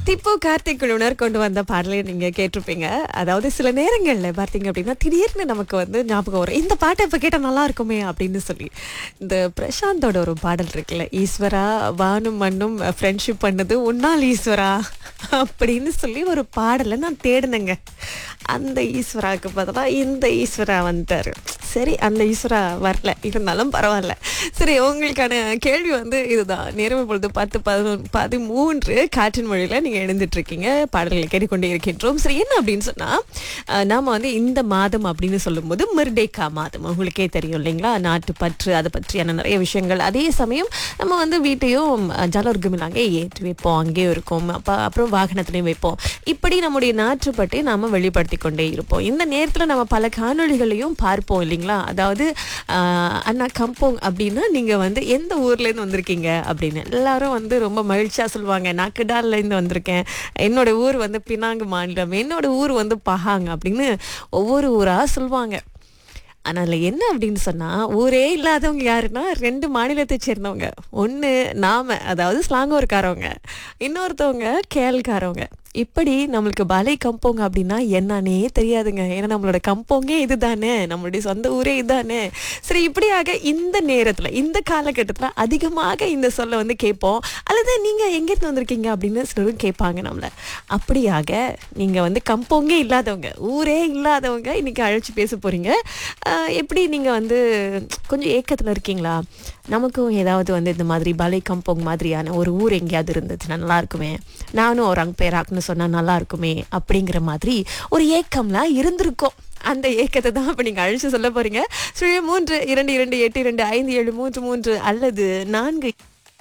திப்பு கார்த்திக் குழுவினர் கொண்டு வந்த பாடலை நீங்க கேட்டிருப்பீங்க அதாவது சில நேரங்கள்ல பார்த்தீங்க அப்படின்னா திடீர்னு நமக்கு வந்து ஞாபகம் வரும் இந்த பாட்டை இப்ப கேட்டா நல்லா இருக்குமே அப்படின்னு சொல்லி இந்த பிரசாந்தோட ஒரு பாடல் இருக்குல்ல ஈஸ்வரா வானும் மண்ணும் ஃப்ரெண்ட்ஷிப் பண்ணது உன்னால் ஈஸ்வரா அப்படின்னு சொல்லி ஒரு பாடலை நான் தேடினேங்க அந்த ஈஸ்வராவுக்கு பதிலா இந்த ஈஸ்வரா வந்துட்டாரு சரி அந்த ஈஸ்வரா வரல இருந்தாலும் பரவாயில்ல சரி உங்களுக்கான கேள்வி வந்து இதுதான் நேரம் பொழுது பத்து பதினொன்று பதிமூன்று காற்றின் மொழியில் நீங்கள் எழுந்துட்டு இருக்கீங்க பாடல்களை கேட்டுக்கொண்டே இருக்கின்றோம் சரி என்ன அப்படின்னு சொன்னால் நாம் வந்து இந்த மாதம் அப்படின்னு சொல்லும்போது மிர்டேக்கா மாதம் உங்களுக்கே தெரியும் இல்லைங்களா நாட்டு பற்று அதை பற்றியான நிறைய விஷயங்கள் அதே சமயம் நம்ம வந்து வீட்டையும் ஜலோர்கமிலாங்க ஏற்றி வைப்போம் அங்கேயும் இருக்கும் அப்போ அப்புறம் வாகனத்துலையும் வைப்போம் இப்படி நம்முடைய நாட்டுப்பட்டை நாம் வெளிப்படுத்தி கொண்டே இருப்போம் இந்த நேரத்தில் நம்ம பல காணொளிகளையும் பார்ப்போம் இல்லைங்களா அதாவது ஆஹ், அண்ணா கம்போங் அப்படின்னா நீங்கள் வந்து எந்த ஊர்லேருந்து வந்திருக்கீங்க அப்படின்னு எல்லாரும் வந்து ரொம்ப மகிழ்ச்சியாக சொல்லுவாங்க நான் கிடால்லேருந்து வந்திருக்கேன் என்னோட ஊர் வந்து பினாங்கு மாநிலம் என்னோட ஊர் வந்து பஹாங் அப்படின்னு ஒவ்வொரு ஊராக சொல்லுவாங்க ஆனால் என்ன அப்படின்னு சொன்னால் ஊரே இல்லாதவங்க யாருன்னா ரெண்டு மாநிலத்தை சேர்ந்தவங்க ஒன்று நாம அதாவது ஸ்லாங்கூர்காரவங்க இன்னொருத்தவங்க கேல்காரவங்க இப்படி நம்மளுக்கு பலை கம்போங்க அப்படின்னா என்னன்னே தெரியாதுங்க ஏன்னா நம்மளோட கம்போங்கே இதுதானே நம்மளுடைய சொந்த ஊரே இதுதானே சரி இப்படியாக இந்த நேரத்தில் இந்த காலகட்டத்தில் அதிகமாக இந்த சொல்ல வந்து கேட்போம் அல்லது நீங்கள் எங்கேருந்து வந்திருக்கீங்க அப்படின்னு சிலரும் கேட்பாங்க நம்மளை அப்படியாக நீங்கள் வந்து கம்போங்கே இல்லாதவங்க ஊரே இல்லாதவங்க இன்னைக்கு அழைச்சி பேச போகிறீங்க எப்படி நீங்கள் வந்து கொஞ்சம் ஏக்கத்தில் இருக்கீங்களா நமக்கும் ஏதாவது வந்து இந்த மாதிரி பலை கம்போங் மாதிரியான ஒரு ஊர் எங்கேயாவது இருந்துச்சுன்னா நல்லா இருக்குமே நானும் ஒரு அங்க பேராக்குன்னு சொன்னால் நல்லா இருக்குமே அப்படிங்கிற மாதிரி ஒரு ஏக்கம்லாம் இருந்திருக்கும் அந்த ஏக்கத்தை தான் இப்போ நீங்கள் அழிச்சு சொல்ல போறீங்க சுழி மூன்று இரண்டு இரண்டு எட்டு இரண்டு ஐந்து ஏழு மூன்று மூன்று அல்லது நான்கு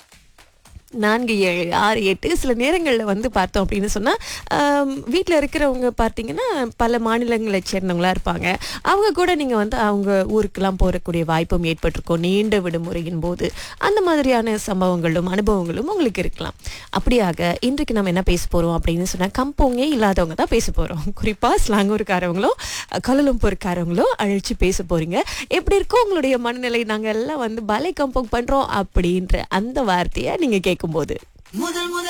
நான்கு ஏழு ஆறு எட்டு சில நேரங்களில் வந்து பார்த்தோம் அப்படின்னு சொன்னால் வீட்டில் இருக்கிறவங்க பார்த்தீங்கன்னா பல மாநிலங்களை சேர்ந்தவங்களா இருப்பாங்க அவங்க கூட நீங்கள் வந்து அவங்க ஊருக்கெல்லாம் போகக்கூடிய வாய்ப்பும் ஏற்பட்டிருக்கும் நீண்ட விடுமுறையின் போது அந்த மாதிரியான சம்பவங்களும் அனுபவங்களும் உங்களுக்கு இருக்கலாம் அப்படியாக இன்றைக்கு நம்ம என்ன பேச போகிறோம் அப்படின்னு சொன்னால் கம்போங்கே இல்லாதவங்க தான் பேச போகிறோம் குறிப்பாக ஸ்லாங்கூர்காரவங்களோ கலலும்பூர்காரவங்களோ அழைச்சி பேச போகிறீங்க எப்படி இருக்கோ உங்களுடைய மனநிலை நாங்கள் எல்லாம் வந்து பலை கம்போங் பண்ணுறோம் அப்படின்ற அந்த வார்த்தையை நீங்கள் கேட்கும்போது முதல் முதல்